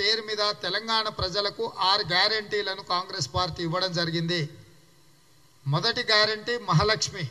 పేరు మీద తెలంగాణ ప్రజలకు ఆరు గ్యారంటీలను కాంగ్రెస్ పార్టీ ఇవ్వడం జరిగింది మొదటి గ్యారంటీ మహాలక్ష్మి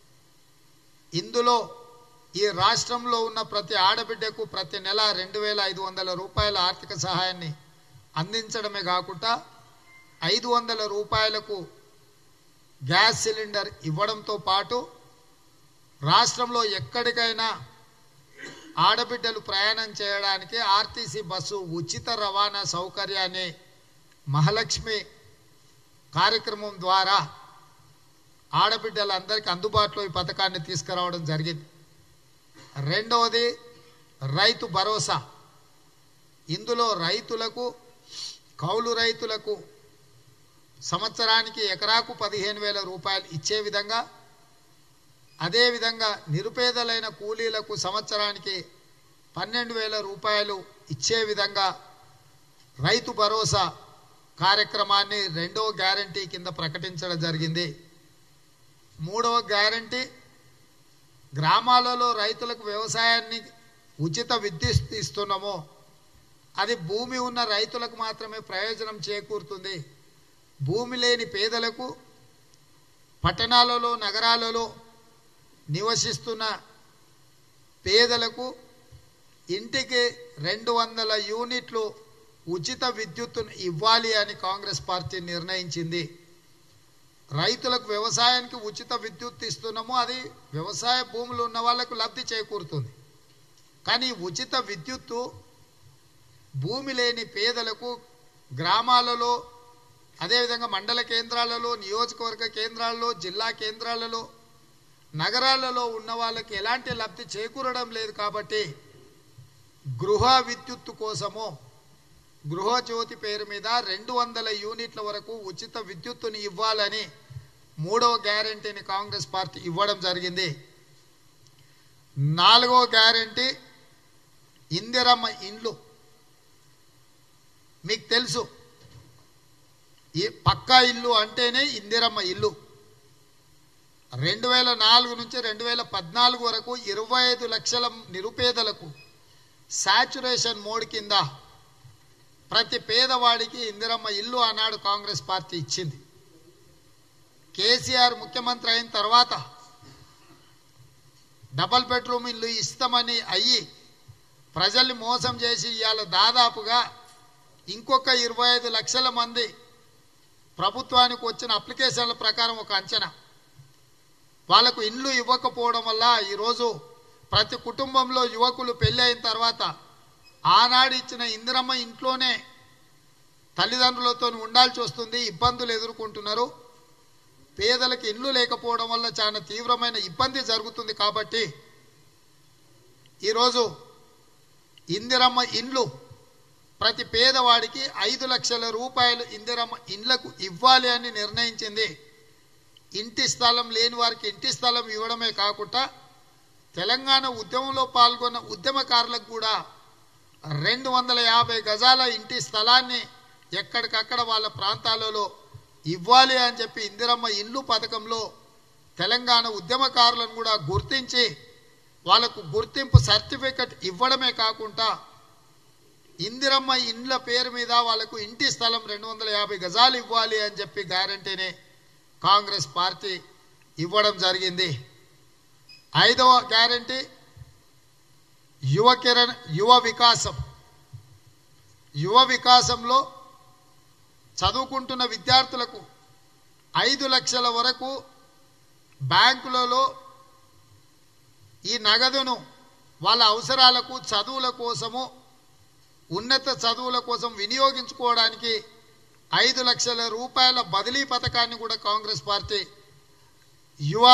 ఇందులో ఈ రాష్ట్రంలో ఉన్న ప్రతి ఆడబిడ్డకు ప్రతి నెల రెండు వేల ఐదు వందల రూపాయల ఆర్థిక సహాయాన్ని అందించడమే కాకుండా ఐదు వందల రూపాయలకు గ్యాస్ సిలిండర్ ఇవ్వడంతో పాటు రాష్ట్రంలో ఎక్కడికైనా ఆడబిడ్డలు ప్రయాణం చేయడానికి ఆర్టీసీ బస్సు ఉచిత రవాణా సౌకర్యాన్ని మహాలక్ష్మి కార్యక్రమం ద్వారా ఆడబిడ్డలందరికీ అందుబాటులో ఈ పథకాన్ని తీసుకురావడం జరిగింది రెండవది రైతు భరోసా ఇందులో రైతులకు కౌలు రైతులకు సంవత్సరానికి ఎకరాకు పదిహేను వేల రూపాయలు ఇచ్చే విధంగా అదేవిధంగా నిరుపేదలైన కూలీలకు సంవత్సరానికి పన్నెండు వేల రూపాయలు ఇచ్చే విధంగా రైతు భరోసా కార్యక్రమాన్ని రెండవ గ్యారంటీ కింద ప్రకటించడం జరిగింది మూడవ గ్యారంటీ గ్రామాలలో రైతులకు వ్యవసాయాన్ని ఉచిత విద్యుత్ ఇస్తున్నామో అది భూమి ఉన్న రైతులకు మాత్రమే ప్రయోజనం చేకూరుతుంది భూమి లేని పేదలకు పట్టణాలలో నగరాలలో నివసిస్తున్న పేదలకు ఇంటికి రెండు వందల యూనిట్లు ఉచిత విద్యుత్తును ఇవ్వాలి అని కాంగ్రెస్ పార్టీ నిర్ణయించింది రైతులకు వ్యవసాయానికి ఉచిత విద్యుత్ ఇస్తున్నాము అది వ్యవసాయ భూములు ఉన్న వాళ్ళకు లబ్ధి చేకూరుతుంది కానీ ఉచిత విద్యుత్తు భూమి లేని పేదలకు గ్రామాలలో అదేవిధంగా మండల కేంద్రాలలో నియోజకవర్గ కేంద్రాలలో జిల్లా కేంద్రాలలో నగరాలలో ఉన్న వాళ్ళకి ఎలాంటి లబ్ధి చేకూరడం లేదు కాబట్టి గృహ విద్యుత్తు కోసము గృహజ్యోతి పేరు మీద రెండు వందల యూనిట్ల వరకు ఉచిత విద్యుత్తుని ఇవ్వాలని మూడవ గ్యారంటీని కాంగ్రెస్ పార్టీ ఇవ్వడం జరిగింది నాలుగో గ్యారంటీ ఇందిరమ్మ ఇండ్లు మీకు తెలుసు ఈ పక్కా ఇల్లు అంటేనే ఇందిరమ్మ ఇల్లు రెండు వేల నాలుగు నుంచి రెండు వేల పద్నాలుగు వరకు ఇరవై ఐదు లక్షల నిరుపేదలకు శాచురేషన్ మోడ్ కింద ప్రతి పేదవాడికి ఇందిరమ్మ ఇల్లు ఆనాడు కాంగ్రెస్ పార్టీ ఇచ్చింది కేసీఆర్ ముఖ్యమంత్రి అయిన తర్వాత డబల్ బెడ్రూమ్ ఇల్లు ఇస్తామని అయ్యి ప్రజల్ని మోసం చేసి ఇవాళ దాదాపుగా ఇంకొక ఇరవై ఐదు లక్షల మంది ప్రభుత్వానికి వచ్చిన అప్లికేషన్ల ప్రకారం ఒక అంచనా వాళ్లకు ఇండ్లు ఇవ్వకపోవడం వల్ల ఈరోజు ప్రతి కుటుంబంలో యువకులు పెళ్లి అయిన తర్వాత ఆనాడు ఇచ్చిన ఇందిరమ్మ ఇంట్లోనే తల్లిదండ్రులతో ఉండాల్సి వస్తుంది ఇబ్బందులు ఎదుర్కొంటున్నారు పేదలకు ఇండ్లు లేకపోవడం వల్ల చాలా తీవ్రమైన ఇబ్బంది జరుగుతుంది కాబట్టి ఈరోజు ఇందిరమ్మ ఇండ్లు ప్రతి పేదవాడికి ఐదు లక్షల రూపాయలు ఇందిరమ్మ ఇండ్లకు ఇవ్వాలి అని నిర్ణయించింది ఇంటి స్థలం లేని వారికి ఇంటి స్థలం ఇవ్వడమే కాకుండా తెలంగాణ ఉద్యమంలో పాల్గొన్న ఉద్యమకారులకు కూడా రెండు వందల యాభై గజాల ఇంటి స్థలాన్ని ఎక్కడికక్కడ వాళ్ళ ప్రాంతాలలో ఇవ్వాలి అని చెప్పి ఇందిరమ్మ ఇల్లు పథకంలో తెలంగాణ ఉద్యమకారులను కూడా గుర్తించి వాళ్ళకు గుర్తింపు సర్టిఫికెట్ ఇవ్వడమే కాకుండా ఇందిరమ్మ ఇండ్ల పేరు మీద వాళ్ళకు ఇంటి స్థలం రెండు వందల యాభై గజాలు ఇవ్వాలి అని చెప్పి గ్యారంటీని కాంగ్రెస్ పార్టీ ఇవ్వడం జరిగింది ఐదవ గ్యారంటీ యువ కిరణ్ యువ వికాసం యువ వికాసంలో చదువుకుంటున్న విద్యార్థులకు ఐదు లక్షల వరకు బ్యాంకులలో ఈ నగదును వాళ్ళ అవసరాలకు చదువుల కోసము ఉన్నత చదువుల కోసం వినియోగించుకోవడానికి ఐదు లక్షల రూపాయల బదిలీ పథకాన్ని కూడా కాంగ్రెస్ పార్టీ యువ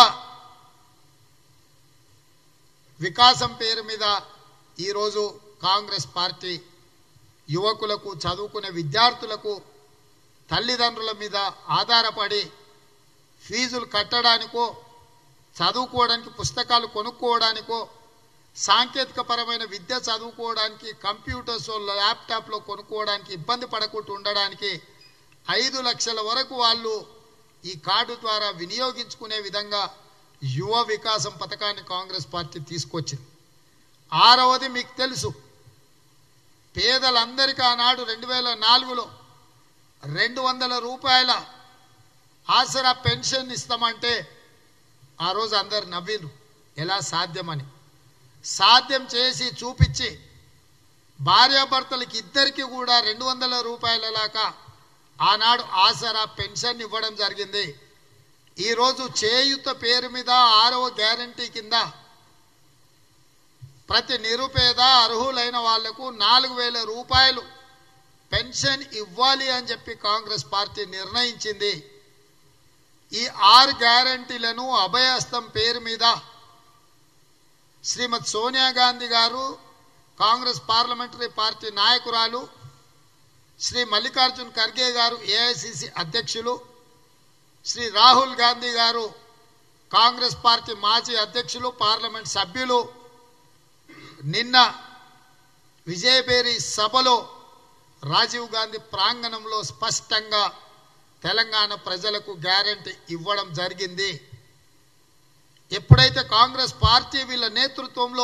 వికాసం పేరు మీద ఈరోజు కాంగ్రెస్ పార్టీ యువకులకు చదువుకునే విద్యార్థులకు తల్లిదండ్రుల మీద ఆధారపడి ఫీజులు కట్టడానికో చదువుకోవడానికి పుస్తకాలు కొనుక్కోవడానికో సాంకేతిక పరమైన విద్య చదువుకోవడానికి కంప్యూటర్స్ ల్యాప్టాప్లో కొనుక్కోవడానికి ఇబ్బంది పడకుండా ఉండడానికి ఐదు లక్షల వరకు వాళ్ళు ఈ కార్డు ద్వారా వినియోగించుకునే విధంగా యువ వికాసం పథకాన్ని కాంగ్రెస్ పార్టీ తీసుకొచ్చింది ఆరవది మీకు తెలుసు పేదలందరికీ ఆనాడు రెండు వేల నాలుగులో రెండు వందల రూపాయల ఆసరా పెన్షన్ ఇస్తామంటే ఆ రోజు అందరు నవ్విండ్రు ఎలా సాధ్యమని సాధ్యం చేసి చూపించి భార్యాభర్తలకి ఇద్దరికి కూడా రెండు వందల రూపాయల లాగా ఆనాడు ఆసరా పెన్షన్ ఇవ్వడం జరిగింది ఈరోజు చేయుత పేరు మీద ఆరవ గ్యారంటీ కింద ప్రతి నిరుపేద అర్హులైన వాళ్లకు నాలుగు వేల రూపాయలు పెన్షన్ ఇవ్వాలి అని చెప్పి కాంగ్రెస్ పార్టీ నిర్ణయించింది ఈ ఆరు గ్యారంటీలను అభయహస్తం పేరు మీద శ్రీమతి సోనియా గాంధీ గారు కాంగ్రెస్ పార్లమెంటరీ పార్టీ నాయకురాలు శ్రీ మల్లికార్జున్ ఖర్గే గారు ఏఐసిసి అధ్యక్షులు శ్రీ రాహుల్ గాంధీ గారు కాంగ్రెస్ పార్టీ మాజీ అధ్యక్షులు పార్లమెంట్ సభ్యులు నిన్న విజయబేరి సభలో రాజీవ్ గాంధీ ప్రాంగణంలో స్పష్టంగా తెలంగాణ ప్రజలకు గ్యారంటీ ఇవ్వడం జరిగింది ఎప్పుడైతే కాంగ్రెస్ పార్టీ వీళ్ళ నేతృత్వంలో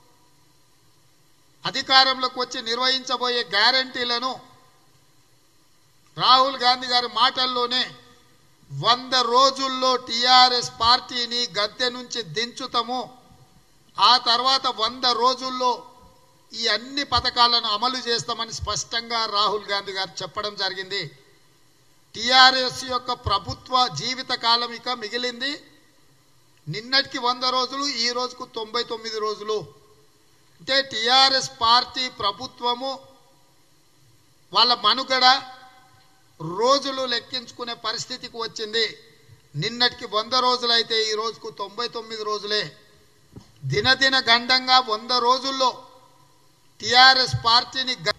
అధికారంలోకి వచ్చి నిర్వహించబోయే గ్యారంటీలను రాహుల్ గాంధీ గారి మాటల్లోనే వంద రోజుల్లో టిఆర్ఎస్ పార్టీని గద్దె నుంచి దించుతాము ఆ తర్వాత వంద రోజుల్లో ఈ అన్ని పథకాలను అమలు చేస్తామని స్పష్టంగా రాహుల్ గాంధీ గారు చెప్పడం జరిగింది టిఆర్ఎస్ యొక్క ప్రభుత్వ జీవిత కాలం ఇక మిగిలింది నిన్నటికి వంద రోజులు ఈ రోజుకు తొంభై తొమ్మిది రోజులు అంటే టిఆర్ఎస్ పార్టీ ప్రభుత్వము వాళ్ళ మనుగడ రోజులు లెక్కించుకునే పరిస్థితికి వచ్చింది నిన్నటికి వంద రోజులైతే ఈ రోజుకు తొంభై తొమ్మిది రోజులే దినదిన గండంగా వంద రోజుల్లో టిఆర్ఎస్ పార్టీని గ-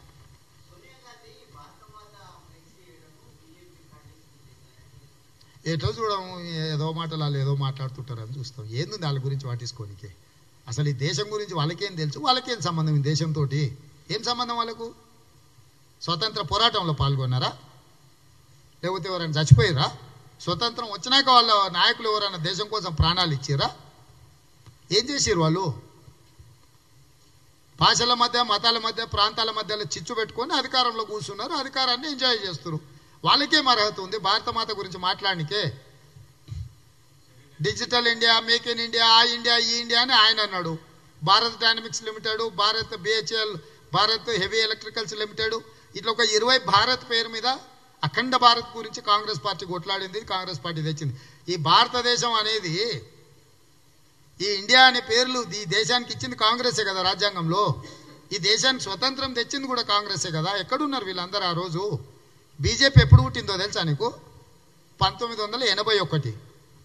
ఎటో చూడము ఏదో మాటలు వాళ్ళు ఏదో మాట్లాడుతుంటారని చూస్తాం ఏంది వాళ్ళ గురించి వాటిసుకోనికి అసలు ఈ దేశం గురించి వాళ్ళకేం తెలుసు వాళ్ళకేం సంబంధం ఈ దేశంతో ఏం సంబంధం వాళ్ళకు స్వతంత్ర పోరాటంలో పాల్గొన్నారా లేకపోతే ఎవరైనా చచ్చిపోయారా స్వతంత్రం వచ్చినాక వాళ్ళ నాయకులు ఎవరైనా దేశం కోసం ప్రాణాలు ఇచ్చారా ఏం చేసారు వాళ్ళు భాషల మధ్య మతాల మధ్య ప్రాంతాల మధ్యలో చిచ్చు పెట్టుకొని అధికారంలో కూర్చున్నారు అధికారాన్ని ఎంజాయ్ చేస్తారు వాళ్ళకేం అర్హత ఉంది భారత మాత గురించి మాట్లాడనికే Digital India Make in India ఆ ఇండియా ఈ ఇండియా అని ఆయన అన్నాడు Bharat Dynamics Limited Bharat BHEL Bharat Heavy Electricals Limited ఇట్లా ఒక ఇరవై భారత్ పేరు మీద అఖండ భారత్ గురించి కాంగ్రెస్ పార్టీ కొట్లాడింది కాంగ్రెస్ పార్టీ తెచ్చింది ఈ భారతదేశం అనేది ఈ ఇండియా అనే పేర్లు ఈ దేశానికి ఇచ్చింది కాంగ్రెసే కదా రాజ్యాంగంలో ఈ దేశానికి స్వతంత్రం తెచ్చింది కూడా కాంగ్రెసే కదా ఎక్కడున్నారు వీళ్ళందరూ ఆ రోజు బీజేపీ ఎప్పుడు పుట్టిందో తెలుసా నీకు పంతొమ్మిది వందల ఎనభై ఒకటి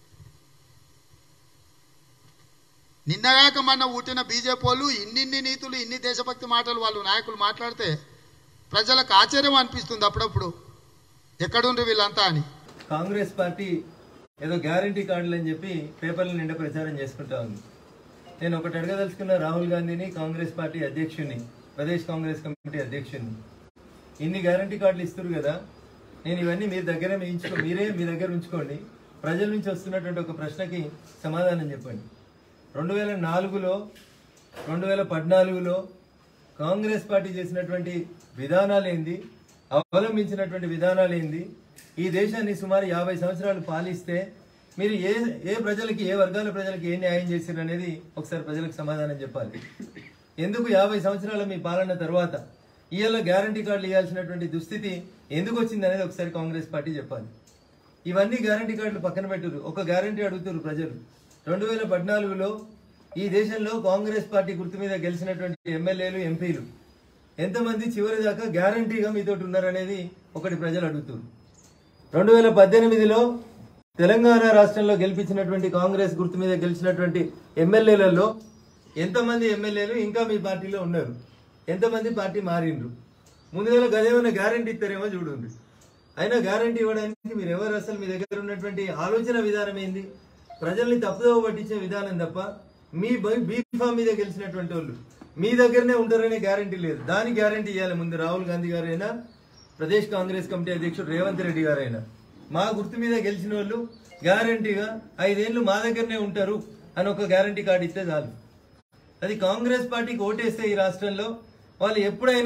నిన్నగాక మొన్న పుట్టిన బీజేపీ వాళ్ళు ఇన్నిన్ని నీతులు ఇన్ని దేశభక్తి మాటలు వాళ్ళు నాయకులు మాట్లాడితే ప్రజలకు ఆశ్చర్యం అనిపిస్తుంది అప్పుడప్పుడు ఎక్కడుండ్రు వీళ్ళంతా అని కాంగ్రెస్ పార్టీ ఏదో గ్యారంటీ కార్డులు అని చెప్పి పేపర్ల నిండా ప్రచారం చేసుకుంటా ఉంది నేను ఒకటి అడగదలుచుకున్న రాహుల్ గాంధీని కాంగ్రెస్ పార్టీ అధ్యక్షుడిని ప్రదేశ్ కాంగ్రెస్ కమిటీ అధ్యక్షుడిని ఇన్ని గ్యారంటీ కార్డులు ఇస్తారు కదా నేను ఇవన్నీ మీ దగ్గర ఉంచుకో మీరే మీ దగ్గర ఉంచుకోండి ప్రజల నుంచి వస్తున్నటువంటి ఒక ప్రశ్నకి సమాధానం చెప్పండి రెండు వేల నాలుగులో రెండు వేల పద్నాలుగులో కాంగ్రెస్ పార్టీ చేసినటువంటి విధానాలు ఏంది అవలంబించినటువంటి విధానాలు ఏంది ఈ దేశాన్ని సుమారు యాభై సంవత్సరాలు పాలిస్తే మీరు ఏ ఏ ప్రజలకి ఏ వర్గాల ప్రజలకి ఏ న్యాయం చేశారు అనేది ఒకసారి ప్రజలకు సమాధానం చెప్పాలి ఎందుకు యాభై సంవత్సరాల మీ పాలన తర్వాత ఇవాళ గ్యారంటీ కార్డులు ఇవ్వాల్సినటువంటి దుస్థితి ఎందుకు వచ్చింది అనేది ఒకసారి కాంగ్రెస్ పార్టీ చెప్పాలి ఇవన్నీ గ్యారంటీ కార్డులు పక్కన పెట్టురు ఒక గ్యారంటీ అడుగుతారు ప్రజలు రెండు వేల పద్నాలుగులో ఈ దేశంలో కాంగ్రెస్ పార్టీ గుర్తు మీద గెలిచినటువంటి ఎమ్మెల్యేలు ఎంపీలు ఎంతమంది చివరి దాకా గ్యారంటీగా మీతోటి ఉన్నారనేది ఒకటి ప్రజలు అడుగుతారు రెండు వేల పద్దెనిమిదిలో తెలంగాణ రాష్ట్రంలో గెలిపించినటువంటి కాంగ్రెస్ గుర్తు మీద గెలిచినటువంటి ఎమ్మెల్యేలలో ఎంతమంది ఎమ్మెల్యేలు ఇంకా మీ పార్టీలో ఉన్నారు ఎంతమంది పార్టీ మారిండ్రు ముందుగా గదేమైనా గ్యారంటీ ఇస్తారేమో చూడండి అయినా గ్యారంటీ ఇవ్వడానికి మీరు ఎవరు అసలు మీ దగ్గర ఉన్నటువంటి ఆలోచన విధానం ఏంది ప్రజల్ని తప్పుదోవ పట్టించే విధానం తప్ప మీ బీఫామ్ మీద గెలిచినటువంటి వాళ్ళు మీ దగ్గరనే ఉంటారనే గ్యారంటీ లేదు దాని గ్యారంటీ ఇవ్వాలి ముందు రాహుల్ గాంధీ గారైనా ప్రదేశ్ కాంగ్రెస్ కమిటీ అధ్యక్షుడు రేవంత్ రెడ్డి గారైనా మా గుర్తు మీద గెలిచిన వాళ్ళు గ్యారంటీగా ఐదేళ్లు మా దగ్గరనే ఉంటారు అని ఒక గ్యారంటీ కార్డు ఇస్తే చాలు అది కాంగ్రెస్ పార్టీకి ఓటేస్తే ఈ రాష్ట్రంలో వాళ్ళు ఎప్పుడైనా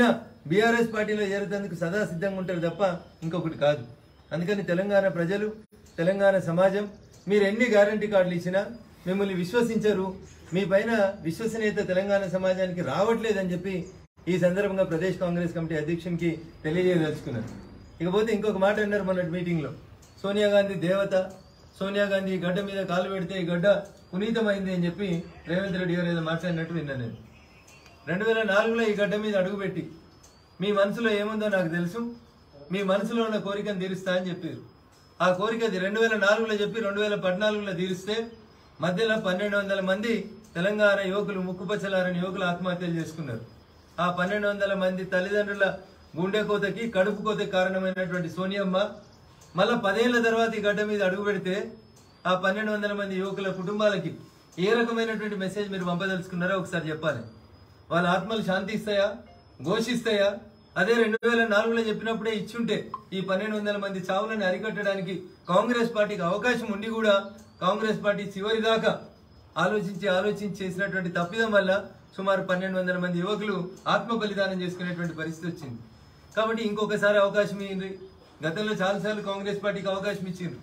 బీఆర్ఎస్ పార్టీలో చేరేందుకు సదా సిద్ధంగా ఉంటారు తప్ప ఇంకొకటి కాదు అందుకని తెలంగాణ ప్రజలు తెలంగాణ సమాజం మీరు ఎన్ని గ్యారంటీ కార్డులు ఇచ్చినా మిమ్మల్ని విశ్వసించరు మీ పైన విశ్వసనీయత తెలంగాణ సమాజానికి రావట్లేదని చెప్పి ఈ సందర్భంగా ప్రదేశ్ కాంగ్రెస్ కమిటీ అధ్యక్షునికి తెలియజేయదలుచుకున్నారు ఇకపోతే ఇంకొక మాట అన్నారు మొన్నటి మీటింగ్లో సోనియా గాంధీ దేవత సోనియా గాంధీ ఈ గడ్డ మీద కాలు పెడితే ఈ గడ్డ పునీతమైంది అని చెప్పి రేవంత్ రెడ్డి గారు ఏదో మాట్లాడినట్టు విన్నాను నేను రెండు వేల నాలుగులో ఈ గడ్డ మీద అడుగుపెట్టి మీ మనసులో ఏముందో నాకు తెలుసు మీ మనసులో ఉన్న కోరికను తీరుస్తా అని చెప్పారు ఆ కోరిక అది రెండు వేల నాలుగులో చెప్పి రెండు వేల పద్నాలుగులో తీరిస్తే మధ్యలో పన్నెండు వందల మంది తెలంగాణ యువకులు ముక్కుపచ్చలారని యువకులు ఆత్మహత్యలు చేసుకున్నారు ఆ పన్నెండు వందల మంది తల్లిదండ్రుల గుండె కోతకి కడుపు కోతకి కారణమైనటువంటి సోనియమ్మ మళ్ళా పదేళ్ల తర్వాత ఈ గడ్డ మీద అడుగు పెడితే ఆ పన్నెండు వందల మంది యువకుల కుటుంబాలకి ఏ రకమైనటువంటి మెసేజ్ మీరు పంపదలుచుకున్నారో ఒకసారి చెప్పాలి వాళ్ళ ఆత్మలు శాంతి ఇస్తాయా ఘోషిస్తాయా అదే రెండు వేల నాలుగులో చెప్పినప్పుడే ఇచ్చుంటే ఈ పన్నెండు వందల మంది చావులను అరికట్టడానికి కాంగ్రెస్ పార్టీకి అవకాశం ఉండి కూడా కాంగ్రెస్ పార్టీ చివరి దాకా ఆలోచించి ఆలోచించి చేసినటువంటి తప్పిదం వల్ల సుమారు పన్నెండు వందల మంది యువకులు ఆత్మ బలిదానం చేసుకునేటువంటి పరిస్థితి వచ్చింది కాబట్టి ఇంకొకసారి అవకాశం ఇవ్వండి గతంలో చాలాసార్లు కాంగ్రెస్ పార్టీకి అవకాశం ఇచ్చిండ్రు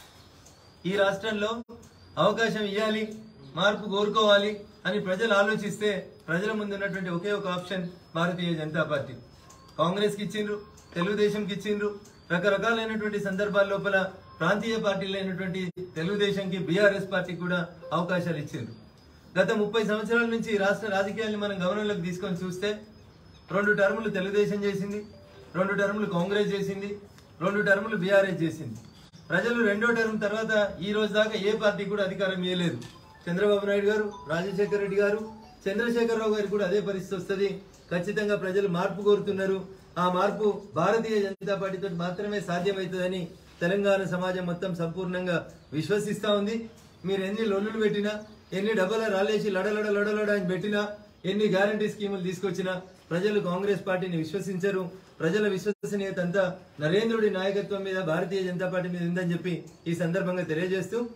ఈ రాష్ట్రంలో అవకాశం ఇవ్వాలి మార్పు కోరుకోవాలి అని ప్రజలు ఆలోచిస్తే ప్రజల ముందు ఉన్నటువంటి ఒకే ఒక ఆప్షన్ భారతీయ జనతా పార్టీ కాంగ్రెస్కి ఇచ్చిండ్రు తెలుగుదేశంకి ఇచ్చిండ్రు రకరకాలైనటువంటి సందర్భాల లోపల ప్రాంతీయ పార్టీలు అయినటువంటి తెలుగుదేశంకి బీఆర్ఎస్ పార్టీకి కూడా అవకాశాలు ఇచ్చిండ్రు గత ముప్పై సంవత్సరాల నుంచి ఈ రాష్ట్ర రాజకీయాల్ని మనం గమనంలోకి తీసుకొని చూస్తే రెండు టర్ములు తెలుగుదేశం చేసింది రెండు టర్ములు కాంగ్రెస్ చేసింది రెండు టర్ములు బీఆర్ఎస్ చేసింది ప్రజలు రెండో టర్మ్ తర్వాత ఈ రోజు దాకా ఏ పార్టీ కూడా అధికారం ఇవ్వలేదు చంద్రబాబు నాయుడు గారు రాజశేఖర రెడ్డి గారు చంద్రశేఖరరావు గారికి కూడా అదే పరిస్థితి వస్తుంది ఖచ్చితంగా ప్రజలు మార్పు కోరుతున్నారు ఆ మార్పు భారతీయ జనతా పార్టీతో మాత్రమే సాధ్యమవుతుందని తెలంగాణ సమాజం మొత్తం సంపూర్ణంగా విశ్వసిస్తా ఉంది మీరు ఎన్ని లొల్లులు పెట్టినా ఎన్ని డబ్బల రాలేసి లడలడ లడలడ అని పెట్టినా ఎన్ని గ్యారంటీ స్కీములు తీసుకొచ్చినా ప్రజలు కాంగ్రెస్ పార్టీని విశ్వసించరు ప్రజల విశ్వసనీయత అంతా నరేంద్రుడి నాయకత్వం మీద భారతీయ జనతా పార్టీ మీద ఉందని చెప్పి ఈ సందర్భంగా తెలియజేస్తూ